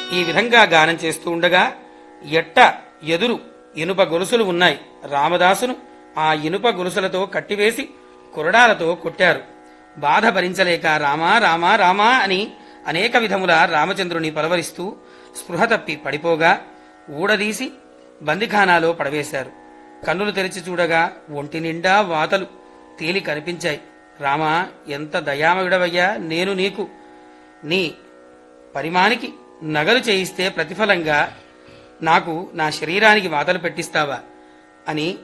ఈ విధంగా గానం చేస్తూ ఉండగా ఎట్ట ఎదురు ఇనుప గొలుసులు ఉన్నాయి రామదాసును ఆ ఇనుప గొలుసులతో కట్టివేసి కొరడాలతో కొట్టారు బాధ భరించలేక రామా రామా రామా అని అనేక విధముల రామచంద్రుని పలవరిస్తూ స్పృహ తప్పి పడిపోగా ఊడదీసి బందిఖానాలో పడవేశారు కన్నులు తెరిచి చూడగా ఒంటి నిండా వాతలు తేలి కనిపించాయి రామా ఎంత దయామయుడవయ్యా నేను నీకు నీ పరిమానికి నగలు చేయిస్తే ప్రతిఫలంగా నాకు నా శరీరానికి వాతలు పెట్టిస్తావా అని